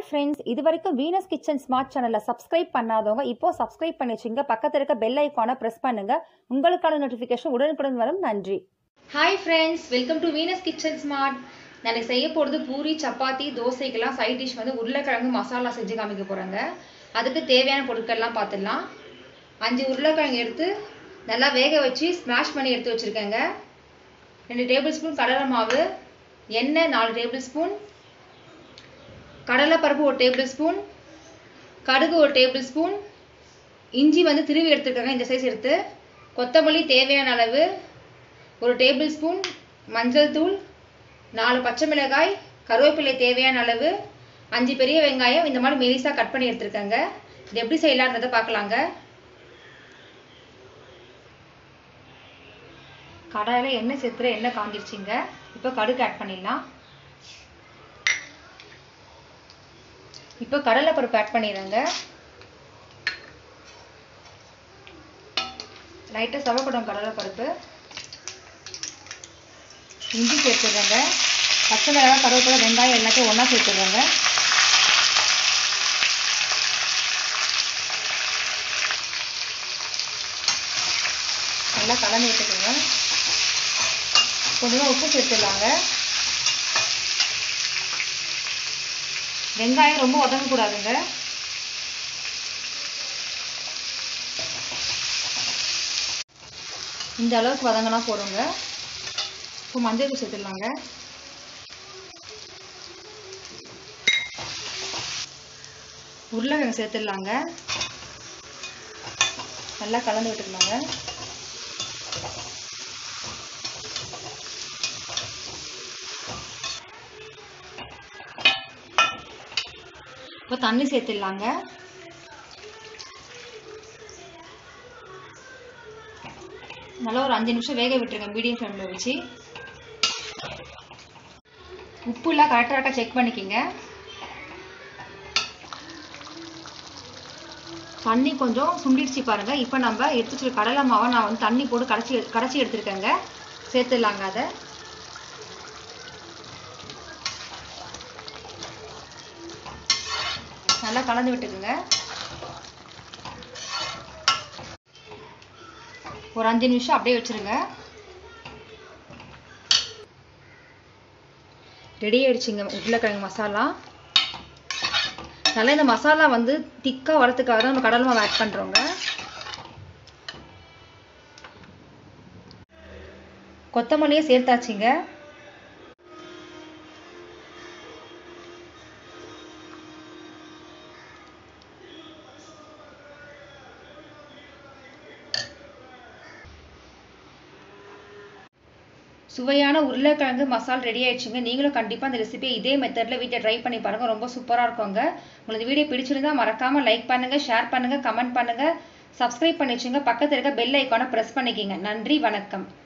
friends இது வரைக்கும் Venus kitchen smart சேனலை சப்ஸ்கிரைப் பண்ணாதவங்க இப்போ சப்ஸ்கிரைப் பண்ணி வச்சுங்க பக்கத்தில் இருக்க பெல் ஐக்கானை ப்ரெஸ் பண்ணுங்க உங்களுக்கான நோட்டிஃபிகேஷன் உடனுக்குடன் வரும் நன்றி hi friends welcome to Venus kitchen smart நான் செய்ய போகிறது பூரி சப்பாத்தி தோசைக்கெல்லாம் சைட் டிஷ் வந்து உருளைக்கிழங்கு மசாலா செஞ்சு காமிக்க போகிறாங்க அதுக்கு தேவையான பொருட்கள்லாம் பார்த்துடலாம் அஞ்சு உருளைக்கிழங்கு எடுத்து நல்லா வேக வச்சு ஸ்மாஷ் பண்ணி எடுத்து வச்சுருக்கேங்க ரெண்டு டேபிள் ஸ்பூன் கடலை மாவு எண்ணெய் நாலு டேபிள் ஸ்பூன் கடலைப்பருப்பு ஒரு டேபிள் ஸ்பூன் கடுகு ஒரு டேபிள் ஸ்பூன் இஞ்சி வந்து திருவி எடுத்துருக்காங்க இந்த சைஸ் எடுத்து கொத்தமல்லி தேவையான அளவு ஒரு டேபிள் ஸ்பூன் மஞ்சள் தூள் நாலு பச்சை மிளகாய் கருவேப்பிலை தேவையான அளவு அஞ்சு பெரிய வெங்காயம் இந்த மாதிரி மெலிசாக கட் பண்ணி எடுத்துருக்கேங்க இது எப்படி செய்யலான்றதை பார்க்கலாங்க கடாயில் எண்ணெய் சேர்த்துற எண்ணெய் காஞ்சிருச்சுங்க இப்போ கடுகு ஆட் பண்ணிடலாம் இப்போ கடலைப்பருப்பு ஆட் பண்ணிடுறேங்க லைட்டாக சவப்படும் கடலைப்பருப்பு இஞ்சி சேர்த்துடுறேங்க பச்சை மிளகாய் கருவேப்பிலை வெங்காயம் எல்லாத்தையும் ஒன்றா சேர்த்துடுறேங்க நல்லா கலந்து விட்டுக்கோங்க கொஞ்சமாக உப்பு சேர்த்துடலாங்க வெங்காயம் ரொம்ப உதங்கக்கூடாதுங்க இந்த அளவுக்கு வதங்கினா போடுங்க இப்போ மஞ்சள் தூள் சேர்த்துடலாங்க உருளைக்கிழங்கு சேர்த்துடலாங்க நல்லா கலந்து விட்டுக்கலாங்க இப்போ தண்ணி சேர்த்துடலாங்க நல்லா ஒரு அஞ்சு நிமிஷம் வேக விட்டுருங்க மீடியம் ஃப்ளேமில் வச்சு உப்புலாம் கரெக்டாக செக் பண்ணிக்கிங்க தண்ணி கொஞ்சம் சுண்டிடுச்சு பாருங்க இப்போ நம்ம எடுத்து வச்சுருக்க கடலை மாவை நான் வந்து தண்ணி போட்டு கடைச்சி கடைச்சி எடுத்துருக்கேங்க சேர்த்துடலாங்க அதை நல்லா கலந்து விட்டுக்குங்க ஒரு அஞ்சு நிமிஷம் அப்படியே வச்சிருங்க ரெடி ஆயிடுச்சுங்க உருளைக்கிழங்கு மசாலா நல்லா இந்த மசாலா வந்து திக்காக வரத்துக்காக தான் நம்ம கடலை மாவு ஆட் பண்ணுறோங்க கொத்தமல்லியே சேர்த்தாச்சுங்க சுவையான உருளைக்கிழங்கு மசால் ரெடி ஆயிடுச்சுங்க நீங்களும் கண்டிப்பாக அந்த ரெசிபியை இதே மெத்தடில் வீட்டில் ட்ரை பண்ணி பாருங்கள் ரொம்ப சூப்பராக இருக்குங்க உங்களுக்கு வீடியோ பிடிச்சிருந்தா மறக்காமல் லைக் பண்ணுங்கள் ஷேர் பண்ணுங்கள் கமெண்ட் பண்ணுங்கள் சப்ஸ்கிரைப் பண்ணி வச்சுங்க பக்கத்தில் இருக்க பெல் ஐக்கானை ப்ரெஸ் பண்ணிக்கிங்க நன்றி வணக்கம்